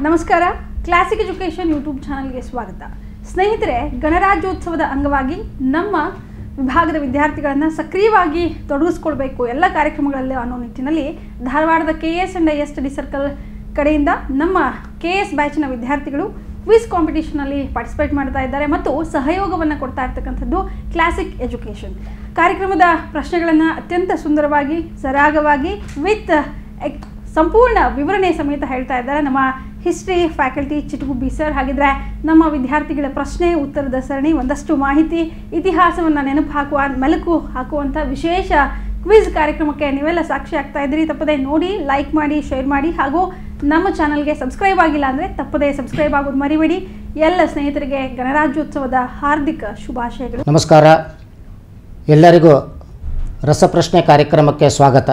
ನಮಸ್ಕಾರ classic education YouTube ಚಾನಲ್ಗೆ ಸ್ವಾಗತ ಸ್ನೇಹಿತರೆ ಗಣರಾಜ್ಯೋತ್ಸವದ ಅಂಗವಾಗಿ ನಮ್ಮ ವಿಭಾಗದ ವಿದ್ಯಾರ್ಥಿಗಳನ್ನು ಸಕ್ರಿಯವಾಗಿ ತೊಡಗಿಸ್ಕೊಳ್ಬೇಕು ಎಲ್ಲ ಕಾರ್ಯಕ್ರಮಗಳಲ್ಲಿ ಅನ್ನೋ ನಿಟ್ಟಿನಲ್ಲಿ ಧಾರವಾಡದ K S and I S study circle ಕಡೆಯಿಂದ ನಮ್ಮ ಕೆ ಎಸ್ ಬ್ಯಾಚಿನ ವಿದ್ಯಾರ್ಥಿಗಳು ಕ್ವಿಸ್ ಕಾಂಪಿಟೇಷನಲ್ಲಿ ಪಾರ್ಟಿಸಿಪೇಟ್ ಮಾಡ್ತಾ ಇದ್ದಾರೆ ಮತ್ತು ಸಹಯೋಗವನ್ನು ಕೊಡ್ತಾ ಇರ್ತಕ್ಕಂಥದ್ದು ಕ್ಲಾಸಿಕ್ ಎಜುಕೇಷನ್ ಕಾರ್ಯಕ್ರಮದ ಪ್ರಶ್ನೆಗಳನ್ನು ಅತ್ಯಂತ ಸುಂದರವಾಗಿ ಸರಾಗವಾಗಿ ವಿತ್ ಸಂಪೂರ್ಣ ವಿವರಣೆ ಸಮೇತ ಹೇಳ್ತಾ ಇದ್ದಾರೆ ನಮ್ಮ ಹಿಸ್ಟ್ರಿ ಫ್ಯಾಕಲ್ಟಿ ಚಿಟುಗುಬ್ಬಿ ಸರ್ ಹಾಗಿದ್ರೆ ನಮ್ಮ ವಿದ್ಯಾರ್ಥಿಗಳ ಪ್ರಶ್ನೆ ಉತ್ತರದ ಸರಣಿ ಒಂದಷ್ಟು ಮಾಹಿತಿ ಇತಿಹಾಸವನ್ನು ನೆನಪು ಹಾಕುವ ಮೆಲುಕು ಹಾಕುವಂಥ ವಿಶೇಷ ಕ್ವಿಜ್ ಕಾರ್ಯಕ್ರಮಕ್ಕೆ ನೀವೆಲ್ಲ ಸಾಕ್ಷಿ ಆಗ್ತಾ ಇದ್ದೀರಿ ತಪ್ಪದೆ ನೋಡಿ ಲೈಕ್ ಮಾಡಿ ಶೇರ್ ಮಾಡಿ ಹಾಗೂ ನಮ್ಮ ಚಾನಲ್ಗೆ ಸಬ್ಸ್ಕ್ರೈಬ್ ಆಗಿಲ್ಲ ಅಂದರೆ ತಪ್ಪದೆ ಸಬ್ಸ್ಕ್ರೈಬ್ ಆಗೋದು ಮರಿಬೇಡಿ ಎಲ್ಲ ಸ್ನೇಹಿತರಿಗೆ ಗಣರಾಜ್ಯೋತ್ಸವದ ಹಾರ್ದಿಕ ಶುಭಾಶಯಗಳು ನಮಸ್ಕಾರ ಎಲ್ಲರಿಗೂ ರಸಪ್ರಶ್ನೆ ಕಾರ್ಯಕ್ರಮಕ್ಕೆ ಸ್ವಾಗತ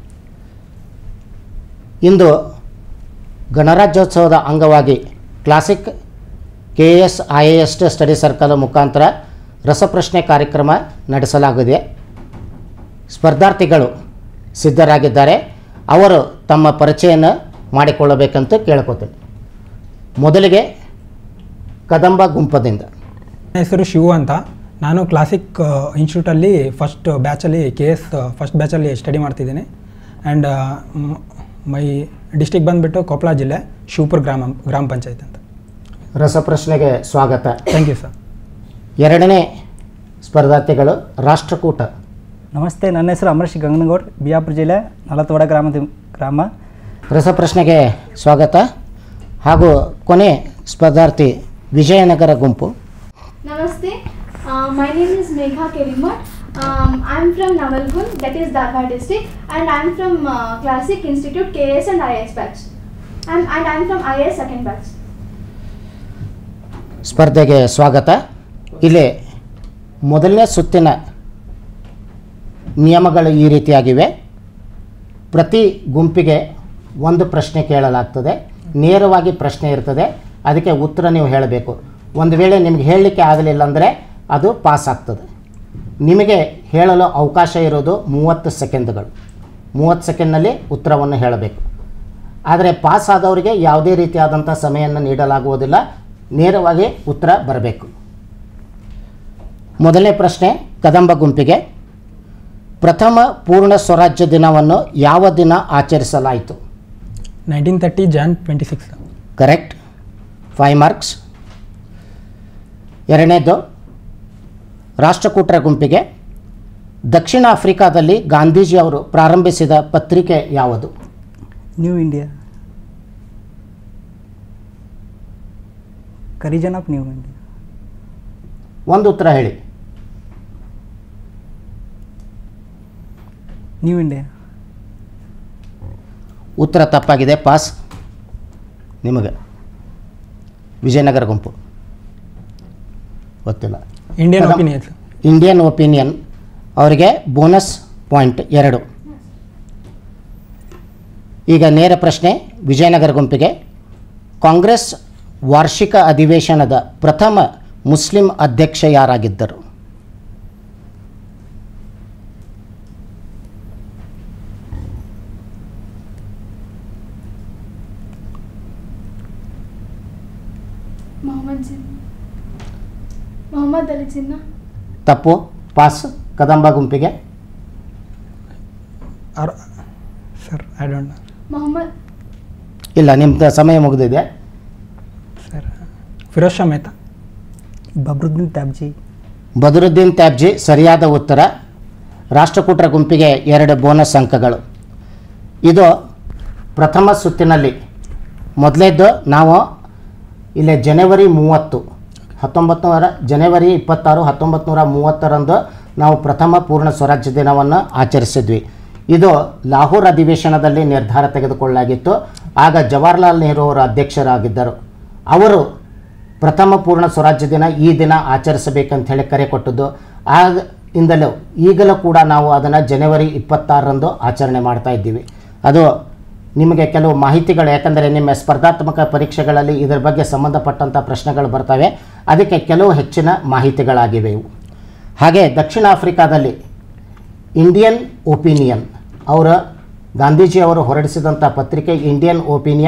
ಇಂದು ಗಣರಾಜ್ಯೋತ್ಸವದ ಅಂಗವಾಗಿ classic K S I A S study circle ಮುಖಾಂತರ ರಸಪ್ರಶ್ನೆ ಕಾರ್ಯಕ್ರಮ ನಡೆಸಲಾಗಿದೆ ಸ್ಪರ್ಧಾರ್ಥಿಗಳು ಸಿದ್ಧರಾಗಿದ್ದಾರೆ ಅವರು ತಮ್ಮ ಪರಿಚಯನ ಮಾಡಿಕೊಳ್ಳಬೇಕಂತ ಕೇಳ್ಕೊತೀನಿ ಮೊದಲಿಗೆ ಕದಂಬ ಗುಂಪದಿಂದ ನನ್ನ ಹೆಸರು ಶಿವು ಅಂತ ನಾನು ಕ್ಲಾಸಿಕ್ ಇನ್ಸ್ಟಿಟ್ಯೂಟಲ್ಲಿ ಫಸ್ಟ್ ಬ್ಯಾಚಲ್ಲಿ ಕೆ ಎಸ್ ಫಸ್ಟ್ ಬ್ಯಾಚಲ್ಲಿ ಸ್ಟಡಿ ಮಾಡ್ತಿದ್ದೀನಿ ಆ್ಯಂಡ್ ಮೈ ಡಿಸ್ಟಿಕ್ ಬಂದುಬಿಟ್ಟು ಕೊಪ್ಪಳ ಜಿಲ್ಲೆ ಶಿವಪುರ ಗ್ರಾಮ ಗ್ರಾಮ ಪಂಚಾಯತ್ ಅಂತ ರಸಪ್ರಶ್ನೆಗೆ ಸ್ವಾಗತ ಥ್ಯಾಂಕ್ ಯು ಸರ್ ಎರಡನೇ ಸ್ಪರ್ಧಾರ್ಥಿಗಳು ರಾಷ್ಟ್ರಕೂಟ ನಮಸ್ತೆ ನನ್ನ ಹೆಸರು ಅಮರೇಶ್ ಗಂಗನಗೌಡ್ ಬಿಜಾಪುರ ಜಿಲ್ಲೆ ನಲತ್ವಾಡ ಗ್ರಾಮದ ಗ್ರಾಮ ರಸಪ್ರಶ್ನೆಗೆ ಸ್ವಾಗತ ಹಾಗೂ ಕೊನೆ ಸ್ಪರ್ಧಾರ್ಥಿ ವಿಜಯನಗರ ಗುಂಪು Namaste. Uh, my name is Megha Kerimat. Um, I'm from Navalgun, that is Dhaka district, and I'm from uh, Classic Institute KS and IS batch. I'm, and I'm from IS second batch. ಸ್ಪರ್ಧೆಗೆ ಸ್ವಾಗತ ಇಲ್ಲಿ ಮೊದಲನೇ ಸುತ್ತಿನ ನಿಯಮಗಳು ಈ ರೀತಿಯಾಗಿವೆ ಪ್ರತಿ ಗುಂಪಿಗೆ ಒಂದು ಪ್ರಶ್ನೆ ಕೇಳಲಾಗ್ತದೆ ನೇರವಾಗಿ ಪ್ರಶ್ನೆ ಇರ್ತದೆ ಅದಕ್ಕೆ ಉತ್ತರ ನೀವು ಹೇಳಬೇಕು ಒಂದು ವೇಳೆ ನಿಮಗೆ ಹೇಳಲಿಕ್ಕೆ ಆಗಲಿಲ್ಲ ಅಂದರೆ ಅದು ಪಾಸ್ ಆಗ್ತದೆ ನಿಮಗೆ ಹೇಳಲು ಅವಕಾಶ ಇರೋದು ಮೂವತ್ತು ಸೆಕೆಂಡ್ಗಳು ಮೂವತ್ತು ಸೆಕೆಂಡ್ನಲ್ಲಿ ಉತ್ತರವನ್ನು ಹೇಳಬೇಕು ಆದರೆ ಪಾಸ್ ಆದವರಿಗೆ ಯಾವುದೇ ರೀತಿಯಾದಂಥ ಸಮಯವನ್ನು ನೀಡಲಾಗುವುದಿಲ್ಲ ನೇರವಾಗಿ ಉತ್ತರ ಬರಬೇಕು ಮೊದಲನೇ ಪ್ರಶ್ನೆ ಕದಂಬ ಗುಂಪಿಗೆ ಪ್ರಥಮ ಪೂರ್ಣ ಸ್ವರಾಜ್ಯ ದಿನವನ್ನು ಯಾವ ದಿನ ಆಚರಿಸಲಾಯಿತು nineteen thirty Jan twenty six correct five marks ಎರಡನೇದು ರಾಷ್ಟ್ರಕೂಟರ ಗುಂಪಿಗೆ ದಕ್ಷಿಣ ಆಫ್ರಿಕಾದಲ್ಲಿ ಗಾಂಧೀಜಿ ಅವರು ಪ್ರಾರಂಭಿಸಿದ ಪತ್ರಿಕೆ ಯಾವುದು ನ್ಯೂ ಇಂಡಿಯಾ ಕರಿಜನ್ ಆಫ್ ನ್ಯೂ ಇಂಡಿಯಾ ಒಂದು ಉತ್ತರ ಹೇಳಿ ನ್ಯೂ ಇಂಡಿಯಾ ಉತ್ತರ ತಪ್ಪಾಗಿದೆ ಪಾಸ್ ನಿಮಗೆ ವಿಜಯನಗರ ಗುಂಪು ಗೊತ್ತಿಲ್ಲ ಇಂಡಿಯನ್ ಕದಂ- ಒಪಿನಿಯನ್ಸ್ ಇಂಡಿಯನ್ ಒಪಿನಿಯನ್ ಅವರಿಗೆ ಬೋನಸ್ ಪಾಯಿಂಟ್ ಎರಡು ಈಗ ನೇರ ಪ್ರಶ್ನೆ ವಿಜಯನಗರ ಗುಂಪಿಗೆ ಕಾಂಗ್ರೆಸ್ ವಾರ್ಷಿಕ ಅಧಿವೇಶನದ ಪ್ರಥಮ ಮುಸ್ಲಿಂ ಅಧ್ಯಕ್ಷ ಯಾರಾಗಿದ್ದರು Muhammad Jinnah. Muhammad Ali Jinnah. ತಪ್ಪು ಪಾಸ್ ಕದಂಬ ಗುಂಪಿಗೆ ಆರ್ sir I don't know Muhammad. ಇಲ್ಲ ನಿಮ್ಮದು ಸಮಯ ಮುಗಿದಿದೆ ಸರ್ ಫಿರೋಜ್ ಶಾ ಮೆಹ್ತಾ ಬಬ್ರುದ್ದೀನ್ ಟ್ಯಾಬ್ಜಿ ಬದರುದ್ದೀನ್ ತ್ಯಾಬ್ಜಿ ಸರಿಯಾದ ಉತ್ತರ ರಾಷ್ಟ್ರಕೂಟರ ಗುಂಪಿಗೆ ಎರಡು ಬೋನಸ್ ಅಂಕಗಳು ಇದು ಪ್ರಥಮ ಸುತ್ತಿನಲ್ಲಿ ಮೊದಲೇದ್ದು ನಾವು ಇಲ್ಲಿ ಜನವರಿ ಮೂವತ್ತು ಹತ್ತೊಂಬತ್ತು ನೂರ ಜನವರಿ ಇಪ್ಪತ್ತಾರು ಹತ್ತೊಂಬತ್ತು ನೂರ ಮೂವತ್ತರಂದು ನಾವು ಪ್ರಥಮ ಪೂರ್ಣ ಸ್ವರಾಜ್ಯ ದಿನವನ್ನು ಆಚರಿಸಿದ್ವಿ ಇದು ಲಾಹೋರ್ ಅಧಿವೇಶನದಲ್ಲಿ ನಿರ್ಧಾರ ತೆಗೆದುಕೊಳ್ಳಲಾಗಿತ್ತು ಆಗ ಜವಾಹರ್ಲಾಲ್ ನೆಹರು ಅವರು ಅಧ್ಯಕ್ಷರಾಗಿದ್ದರು ಅವರು ಪ್ರಥಮ ಪೂರ್ಣ ಸ್ವರಾಜ್ಯ ದಿನ ಈ ದಿನ ಆಚರಿಸಬೇಕಂತ ಹೇಳಿ ಕರೆ ಕೊಟ್ಟದ್ದು ಆಗ ಇಂದಲೂ ಈಗಲೂ ಕೂಡ ನಾವು ಅದನ್ನು ಜನವರಿ ಇಪ್ಪತ್ತಾರರಂದು ಆಚರಣೆ ಮಾಡ್ತಾ ಇದ್ದೀವಿ ಅದು ನಿಮಗೆ ಕೆಲವು ಮಾಹಿತಿಗಳು ಯಾಕಂದರೆ ನಿಮ್ಮ ಸ್ಪರ್ಧಾತ್ಮಕ ಪರೀಕ್ಷೆಗಳಲ್ಲಿ ಇದರ ಬಗ್ಗೆ ಸಂಬಂಧಪಟ್ಟಂಥ ಪ್ರಶ್ನೆಗಳು ಬರ್ತವೆ ಅದಕ್ಕೆ ಕೆಲವು ಹೆಚ್ಚಿನ ಮಾಹಿತಿಗಳಾಗಿವೆ ಇವು ಹಾಗೆ ದಕ್ಷಿಣ ಆಫ್ರಿಕಾದಲ್ಲಿ ಇಂಡಿಯನ್ ಒಪಿನಿಯನ್ ಅವರ ಗಾಂಧೀಜಿ ಅವರು ಹೊರಡಿಸಿದಂಥ ಪತ್ರಿಕೆ ಇಂಡಿಯನ್ ಒಪಿನಿಯನ್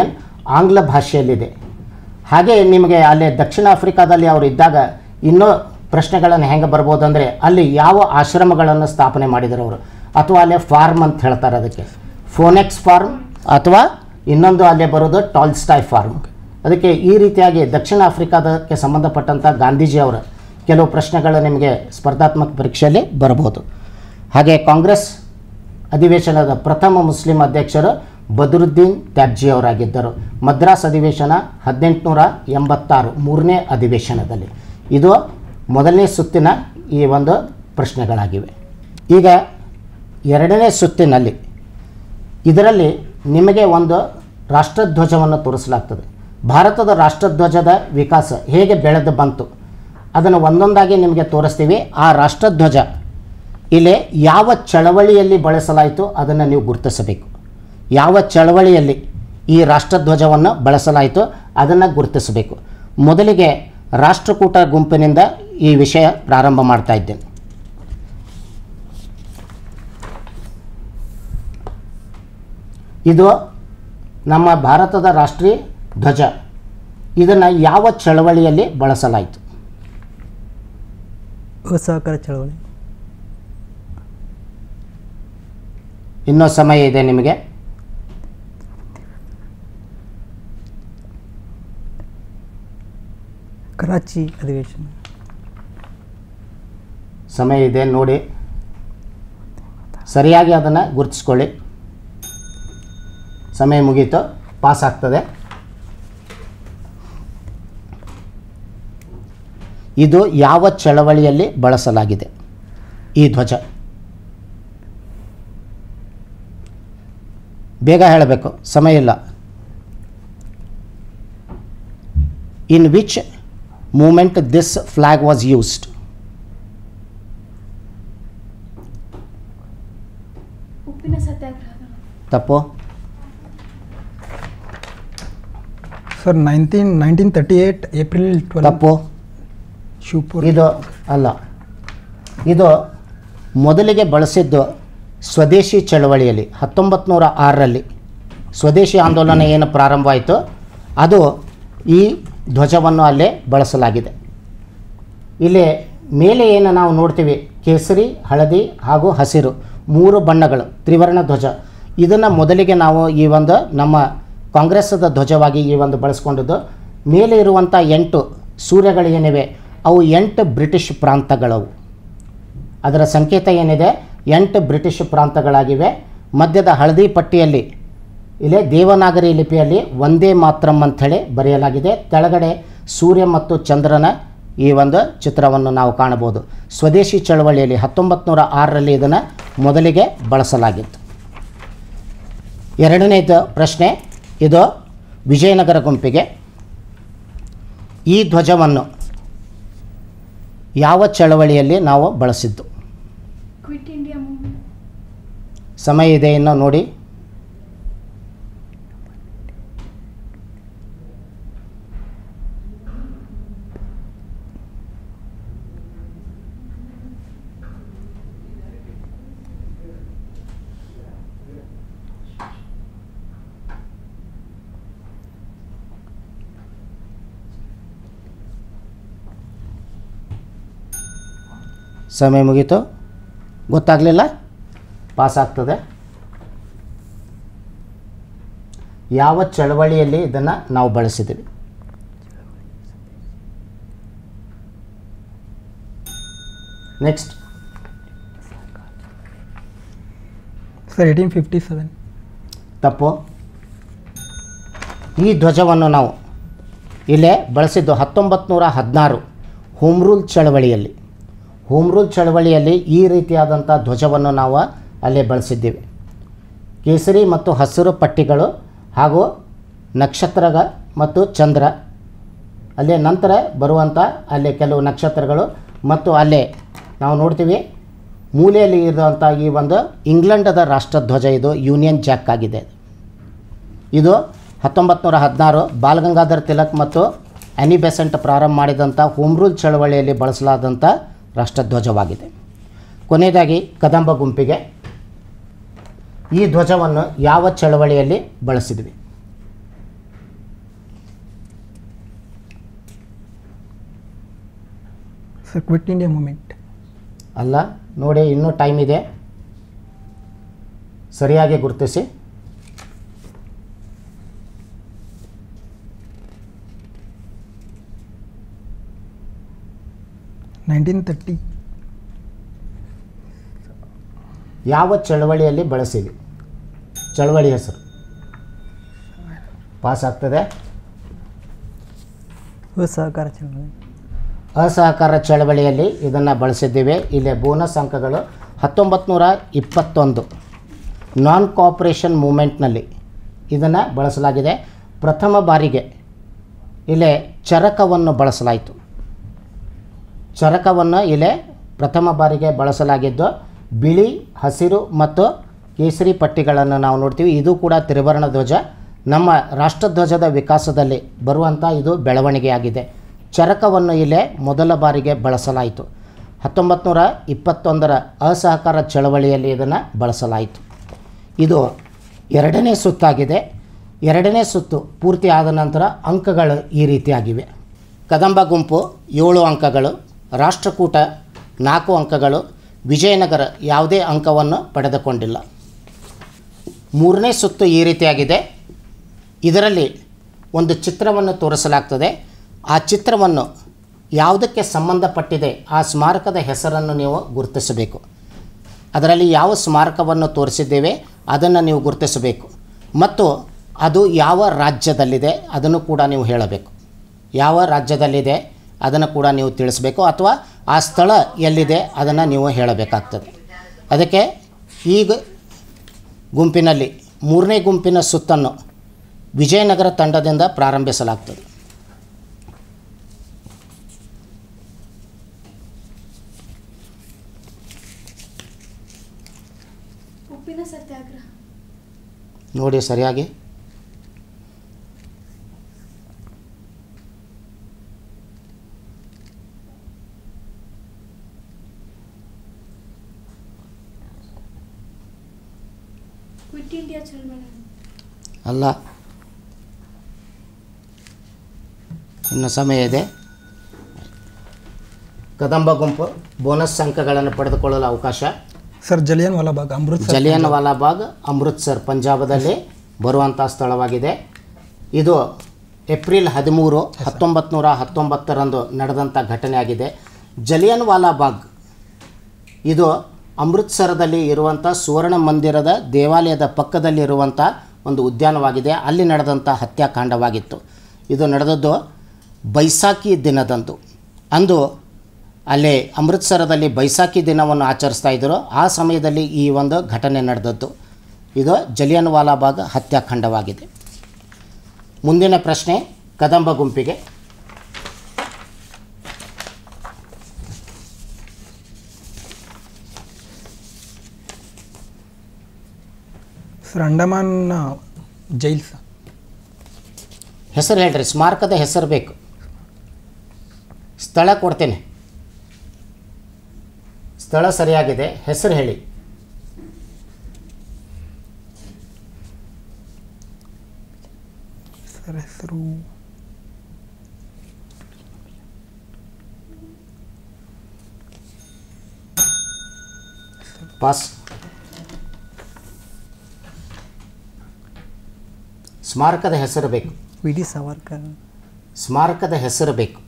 ಆಂಗ್ಲ ಭಾಷೆಯಲ್ಲಿದೆ ಹಾಗೆ ನಿಮಗೆ ಅಲ್ಲಿ ದಕ್ಷಿಣ ಆಫ್ರಿಕಾದಲ್ಲಿ ಅವರು ಇದ್ದಾಗ ಇನ್ನೂ ಪ್ರಶ್ನೆಗಳನ್ನು ಹೆಂಗೆ ಬರ್ಬೋದು ಅಂದರೆ ಅಲ್ಲಿ ಯಾವ ಆಶ್ರಮಗಳನ್ನು ಸ್ಥಾಪನೆ ಮಾಡಿದರು ಅವರು ಅಥವಾ ಅಲ್ಲೇ ಫಾರ್ಮ್ ಅಂತ ಹೇಳ್ತಾರೆ ಅದಕ್ಕೆ ಫೋನೆಕ್ಸ್ ಫಾರ್ಮ್ ಅಥವಾ ಇನ್ನೊಂದು ಅಲ್ಲೇ ಬರೋದು ಟಾಲ್ಸ್ಟಾಯ್ ಫಾರ್ಮ್ ಅದಕ್ಕೆ ಈ ರೀತಿಯಾಗಿ ದಕ್ಷಿಣ ಆಫ್ರಿಕಾದಕ್ಕೆ ಸಂಬಂಧಪಟ್ಟಂಥ ಗಾಂಧೀಜಿ ಅವರ ಕೆಲವು ಪ್ರಶ್ನೆಗಳು ನಿಮಗೆ ಸ್ಪರ್ಧಾತ್ಮಕ ಪರೀಕ್ಷೆಯಲ್ಲಿ ಬರಬಹುದು ಹಾಗೆ ಕಾಂಗ್ರೆಸ್ ಅಧಿವೇಶನದ ಪ್ರಥಮ ಮುಸ್ಲಿಂ ಅಧ್ಯಕ್ಷರು ಬದರುದ್ದೀನ್ ತ್ಯಾಬ್ಜಿ ಅವರಾಗಿದ್ದರು ಮದ್ರಾಸ್ ಅಧಿವೇಶನ ಹದಿನೆಂಟುನೂರ ಎಂಬತ್ತಾರು ಮೂರನೇ ಅಧಿವೇಶನದಲ್ಲಿ ಇದು ಮೊದಲನೇ ಸುತ್ತಿನ ಈ ಒಂದು ಪ್ರಶ್ನೆಗಳಾಗಿವೆ ಈಗ ಎರಡನೇ ಸುತ್ತಿನಲ್ಲಿ ಇದರಲ್ಲಿ ನಿಮಗೆ ಒಂದು ರಾಷ್ಟ್ರಧ್ವಜವನ್ನು ತೋರಿಸಲಾಗ್ತದೆ ಭಾರತದ ರಾಷ್ಟ್ರಧ್ವಜದ ವಿಕಾಸ ಹೇಗೆ ಬೆಳೆದು ಬಂತು ಅದನ್ನು ಒಂದೊಂದಾಗಿ ನಿಮಗೆ ತೋರಿಸ್ತೀವಿ ಆ ರಾಷ್ಟ್ರಧ್ವಜ ಇಲ್ಲಿ ಯಾವ ಚಳವಳಿಯಲ್ಲಿ ಬಳಸಲಾಯಿತು ಅದನ್ನು ನೀವು ಗುರುತಿಸಬೇಕು ಯಾವ ಚಳವಳಿಯಲ್ಲಿ ಈ ರಾಷ್ಟ್ರಧ್ವಜವನ್ನು ಬಳಸಲಾಯಿತು ಅದನ್ನು ಗುರುತಿಸಬೇಕು ಮೊದಲಿಗೆ ರಾಷ್ಟ್ರಕೂಟ ಗುಂಪಿನಿಂದ ಈ ವಿಷಯ ಪ್ರಾರಂಭ ಮಾಡ್ತಾ ಇದ್ದೇನೆ ಇದು ನಮ್ಮ ಭಾರತದ ರಾಷ್ಟ್ರೀಯ ಧ್ವಜ ಇದನ್ನು ಯಾವ ಚಳವಳಿಯಲ್ಲಿ ಬಳಸಲಾಯಿತು ಅಸಹಕಾರ ಚಳವಳಿ ಇನ್ನೂ ಸಮಯ ಇದೆ ನಿಮಗೆ ಕರಾಚಿ ಅಧಿವೇಶನ ಸಮಯ ಇದೆ ನೋಡಿ ಸರಿಯಾಗಿ ಅದನ್ನು ಗುರುತಿಸ್ಕೊಳ್ಳಿ ಸಮಯ ಮುಗೀತು ಪಾಸ್ ಆಗ್ತದೆ ಇದು ಯಾವ ಚಳವಳಿಯಲ್ಲಿ ಬಳಸಲಾಗಿದೆ ಈ ಧ್ವಜ ಬೇಗ ಹೇಳಬೇಕು ಸಮಯ ಇಲ್ಲ in which movement this flag was used ಉಪ್ಪಿನ ಸತ್ಯಾಗ್ರಹ ತಪ್ಪು sir nineteen nineteen thirty eight April twelve ತಪ್ಪು ಶಿವಪುರ ಇದು ಅಲ್ಲ ಇದು ಮೊದಲಿಗೆ ಬಳಸಿದ್ದು ಸ್ವದೇಶಿ ಚಳವಳಿಯಲ್ಲಿ ಹತ್ತೊಂಬತ್ತು ನೂರ ಆರರಲ್ಲಿ ಸ್ವದೇಶಿ ಆಂದೋಲನ ಏನು ಪ್ರಾರಂಭವಾಯಿತು ಅದು ಈ ಧ್ವಜವನ್ನು ಅಲ್ಲೇ ಬಳಸಲಾಗಿದೆ ಇಲ್ಲಿ ಮೇಲೆ ಏನು ನಾವು ನೋಡ್ತೀವಿ ಕೇಸರಿ ಹಳದಿ ಹಾಗೂ ಹಸಿರು ಮೂರು ಬಣ್ಣಗಳು ತ್ರಿವರ್ಣ ಧ್ವಜ ಇದನ್ನು ಮೊದಲಿಗೆ ನಾವು ಈ ಒಂದು ನಮ್ಮ ಕಾಂಗ್ರೆಸ್ಸದ ಧ್ವಜವಾಗಿ ಈ ಒಂದು ಬಳಸ್ಕೊಂಡಿದ್ದು ಮೇಲೆ ಇರುವಂಥ ಎಂಟು ಸೂರ್ಯಗಳು ಏನಿವೆ ಅವು ಎಂಟು ಬ್ರಿಟಿಷ್ ಪ್ರಾಂತಗಳವು ಅದರ ಸಂಕೇತ ಏನಿದೆ ಎಂಟು ಬ್ರಿಟಿಷ್ ಪ್ರಾಂತಗಳಾಗಿವೆ ಮಧ್ಯದ ಹಳದಿ ಪಟ್ಟಿಯಲ್ಲಿ ಇಲ್ಲೇ ದೇವನಾಗರಿ ಲಿಪಿಯಲ್ಲಿ ಒಂದೇ ಮಾತ್ರಂ ಅಂಥೇಳಿ ಬರೆಯಲಾಗಿದೆ ಕೆಳಗಡೆ ಸೂರ್ಯ ಮತ್ತು ಚಂದ್ರನ ಈ ಒಂದು ಚಿತ್ರವನ್ನು ನಾವು ಕಾಣಬಹುದು ಸ್ವದೇಶಿ ಚಳವಳಿಯಲ್ಲಿ ಹತ್ತೊಂಬತ್ತು ನೂರ ಆರರಲ್ಲಿ ಇದನ್ನು ಮೊದಲಿಗೆ ಬಳಸಲಾಗಿತ್ತು ಎರಡನೇದು ಪ್ರಶ್ನೆ ಇದು ವಿಜಯನಗರ ಗುಂಪಿಗೆ ಈ ಧ್ವಜವನ್ನು ಯಾವ ಚಳವಳಿಯಲ್ಲಿ ನಾವು ಬಳಸಿದ್ದು ಕ್ವಿಟ್ ಇಂಡಿಯಾ ಮೂವ್ಮೆಂಟ್ ಸಮಯ ಇದೆ ಇನ್ನು ನೋಡಿ ಸಮಯ ಮುಗೀತು ಗೊತ್ತಾಗಲಿಲ್ಲ ಪಾಸ್ ಆಗ್ತದೆ ಯಾವ ಚಳವಳಿಯಲ್ಲಿ ಇದನ್ನು ನಾವು ಬಳಸಿದ್ದೀವಿ next sir eighteen fifty seven ತಪ್ಪು ಈ ಧ್ವಜವನ್ನು ನಾವು ಇಲ್ಲೇ ಬಳಸಿದ್ದು ಹತ್ತೊಂಬತ್ತು ನೂರ ಹದಿನಾರು ಹೋಮ್ ರೂಲ್ ಚಳವಳಿಯಲ್ಲಿ ಹೋಮ್ ರೂಲ್ ಚಳವಳಿಯಲ್ಲಿ ಈ ರೀತಿಯಾದಂಥ ಧ್ವಜವನ್ನು ನಾವು ಅಲ್ಲೇ ಬಳಸಿದ್ದೀವಿ ಕೇಸರಿ ಮತ್ತು ಹಸಿರು ಪಟ್ಟಿಗಳು ಹಾಗೂ ನಕ್ಷತ್ರಗ ಮತ್ತು ಚಂದ್ರ ಅಲ್ಲೇ ನಂತರ ಬರುವಂಥ ಅಲ್ಲೇ ಕೆಲವು ನಕ್ಷತ್ರಗಳು ಮತ್ತು ಅಲ್ಲೇ ನಾವು ನೋಡ್ತೀವಿ ಮೂಲೆಯಲ್ಲಿ ಇರುವಂಥ ಈ ಒಂದು ಇಂಗ್ಲೆಂಡದ ರಾಷ್ಟ್ರಧ್ವಜ ಇದು ಯೂನಿಯನ್ ಜಾಕ್ ಆಗಿದೆ ಇದು ಹತ್ತೊಂಬತ್ತು ನೂರ ಹದಿನಾರು ಬಾಲಗಂಗಾಧರ್ ತಿಲಕ್ ಮತ್ತು ಆ್ಯನಿ ಬೆಸೆಂಟ್ ಪ್ರಾರಂಭ ಮಾಡಿದಂಥ ಹೋಮ್ ರೂಲ್ ಚಳವಳಿಯಲ್ಲಿ ಬಳಸಲಾದಂಥ ರಾಷ್ಟ್ರಧ್ವಜವಾಗಿದೆ ಕೊನೆಯದಾಗಿ ಕದಂಬ ಗುಂಪಿಗೆ ಈ ಧ್ವಜವನ್ನು ಯಾವ ಚಳವಳಿಯಲ್ಲಿ ಬಳಸಿದ್ವಿ ಸರ್ ಕ್ವಿಟ್ ಇಂಡಿಯಾ ಮೂಮೆಂಟ್ ಅಲ್ಲ ನೋಡಿ ಇನ್ನೂ ಟೈಮ್ ಇದೆ ಸರಿಯಾಗಿ ಗುರುತಿಸಿ ನೈನ್ಟೀನ್ ತರ್ಟಿ ಯಾವ ಚಳವಳಿಯಲ್ಲಿ ಬಳಸಿದೆ ಚಳವಳಿ ಹೆಸರು ಪಾಸ್ ಆಗ್ತದೆ ಸಹಕಾರ ಚಳವಳಿ ಅಸಹಕಾರ ಚಳವಳಿಯಲ್ಲಿ ಇದನ್ನು ಬಳಸಿದ್ದೇವೆ ಇಲ್ಲಿ ಬೋನಸ್ ಅಂಕಗಳು ಹತ್ತೊಂಬತ್ತು ನೂರ ಇಪ್ಪತ್ತೊಂದು ನಾನ್ ಕೋಆಪ್ರೇಷನ್ ಮೂಮೆಂಟ್ನಲ್ಲಿ ಇದನ್ನು ಬಳಸಲಾಗಿದೆ ಪ್ರಥಮ ಬಾರಿಗೆ ಇಲ್ಲೇ ಚರಕವನ್ನು ಬಳಸಲಾಯಿತು ಚರಕವನ್ನು ಇಲ್ಲೇ ಪ್ರಥಮ ಬಾರಿಗೆ ಬಳಸಲಾಗಿದ್ದು ಬಿಳಿ ಹಸಿರು ಮತ್ತು ಕೇಸರಿ ಪಟ್ಟಿಗಳನ್ನು ನಾವು ನೋಡ್ತೀವಿ ಇದು ಕೂಡ ತ್ರಿವರ್ಣ ಧ್ವಜ ನಮ್ಮ ರಾಷ್ಟ್ರಧ್ವಜದ ವಿಕಾಸದಲ್ಲಿ ಬರುವಂಥ ಇದು ಬೆಳವಣಿಗೆಯಾಗಿದೆ ಚರಕವನ್ನು ಇಲ್ಲೇ ಮೊದಲ ಬಾರಿಗೆ ಬಳಸಲಾಯಿತು ಹತ್ತೊಂಬತ್ತು ನೂರ ಇಪ್ಪತ್ತೊಂದರ ಅಸಹಕಾರ ಚಳವಳಿಯಲ್ಲಿ ಇದನ್ನು ಬಳಸಲಾಯಿತು ಇದು ಎರಡನೇ ಸುತ್ತಾಗಿದೆ ಎರಡನೇ ಸುತ್ತು ಪೂರ್ತಿ ಆದ ನಂತರ ಅಂಕಗಳು ಈ ರೀತಿಯಾಗಿವೆ ಕದಂಬ ಗುಂಪು ಏಳು ಅಂಕಗಳು ರಾಷ್ಟ್ರಕೂಟ ನಾಲ್ಕು ಅಂಕಗಳು ವಿಜಯನಗರ ಯಾವುದೇ ಅಂಕವನ್ನು ಪಡೆದುಕೊಂಡಿಲ್ಲ ಮೂರನೇ ಸುತ್ತು ಈ ರೀತಿಯಾಗಿದೆ ಇದರಲ್ಲಿ ಒಂದು ಚಿತ್ರವನ್ನು ತೋರಿಸಲಾಗ್ತದೆ ಆ ಚಿತ್ರವನ್ನು ಯಾವುದಕ್ಕೆ ಸಂಬಂಧಪಟ್ಟಿದೆ ಆ ಸ್ಮಾರಕದ ಹೆಸರನ್ನು ನೀವು ಗುರುತಿಸಬೇಕು ಅದರಲ್ಲಿ ಯಾವ ಸ್ಮಾರಕವನ್ನು ತೋರಿಸಿದ್ದೇವೆ ಅದನ್ನು ನೀವು ಗುರುತಿಸಬೇಕು ಮತ್ತು ಅದು ಯಾವ ರಾಜ್ಯದಲ್ಲಿದೆ ಅದನ್ನು ಕೂಡ ನೀವು ಹೇಳಬೇಕು ಯಾವ ರಾಜ್ಯದಲ್ಲಿದೆ ಅದನ್ನು ಕೂಡ ನೀವು ತಿಳಿಸಬೇಕು ಅಥವಾ ಆ ಸ್ಥಳ ಎಲ್ಲಿದೆ ಅದನ್ನು ನೀವು ಹೇಳಬೇಕಾಗ್ತದೆ ಅದಕ್ಕೆ ಈಗ ಗುಂಪಿನಲ್ಲಿ ಮೂರನೇ ಗುಂಪಿನ ಸುತ್ತನ್ನು ವಿಜಯನಗರ ತಂಡದಿಂದ ಪ್ರಾರಂಭಿಸಲಾಗ್ತದೆ ಉಪ್ಪಿನ ಸತ್ಯಾಗ್ರಹ ನೋಡಿ ಸರಿಯಾಗಿ ಕ್ವಿಟ್ ಇಂಡಿಯಾ ಚಳವಳಿ ಅಲ್ಲ ಇನ್ನು ಸಮಯ ಇದೆ ಕದಂಬ ಗುಂಪು ಬೋನಸ್ ಅಂಕಗಳನ್ನು ಪಡೆದುಕೊಳ್ಳಲು ಅವಕಾಶ ಸರ್ ಜಲಿಯನ್ ವಾಲಾಬಾಗ್ ಅಮೃತ್ಸರ್ ಜಲಿಯನ್ ವಾಲಾಬಾಗ್ ಅಮೃತ್ಸರ್ ಪಂಜಾಬದಲ್ಲಿ ಬರುವಂಥ ಸ್ಥಳವಾಗಿದೆ ಇದು ಏಪ್ರಿಲ್ ಹದಿಮೂರು ಹತ್ತೊಂಬತ್ತು ನೂರ ಹತ್ತೊಂಬತ್ತರಂದು ನಡೆದಂಥ ಘಟನೆಯಾಗಿದೆ ಜಲಿಯನ್ ವಾಲಾಬಾಗ್ ಇದು ಅಮೃತ್ಸರದಲ್ಲಿ ಇರುವಂಥ ಸುವರ್ಣ ಮಂದಿರದ ದೇವಾಲಯದ ಪಕ್ಕದಲ್ಲಿರುವಂಥ ಒಂದು ಉದ್ಯಾನವಾಗಿದೆ ಅಲ್ಲಿ ನಡೆದಂಥ ಹತ್ಯಾಕಾಂಡವಾಗಿತ್ತು ಇದು ನಡೆದದ್ದು ಬೈಸಾಖಿ ದಿನದಂದು ಅಂದು ಅಲ್ಲಿ ಅಮೃತ್ಸರದಲ್ಲಿ ಬೈಸಾಖಿ ದಿನವನ್ನು ಆಚರಿಸ್ತಾ ಇದ್ದರು ಆ ಸಮಯದಲ್ಲಿ ಈ ಒಂದು ಘಟನೆ ನಡೆದದ್ದು ಇದು ಜಲಿಯನ್ ವಾಲಾಬಾಗ್ ಹತ್ಯಾಕಾಂಡವಾಗಿದೆ ಮುಂದಿನ ಪ್ರಶ್ನೆ ಕದಂಬ ಗುಂಪಿಗೆ ಸರ್ ಅಂಡಮಾನ್ ಜೈಲ್ಸ್ ಹೆಸರು ಹೇಳ್ರಿ ಸ್ಮಾರಕದ ಹೆಸರು ಬೇಕು ಸ್ಥಳ ಕೊಡ್ತೇನೆ ಸ್ಥಳ ಸರಿಯಾಗಿದೆ ಹೆಸರು ಹೇಳಿ ಸರ್ ಹೆಸರು ಪಾಸ್ ಸ್ಮಾರಕದ ಹೆಸರು ಬೇಕು ವಿ ಡಿ ಸಾವರ್ಕರ್ ಸ್ಮಾರಕದ ಹೆಸರು ಬೇಕು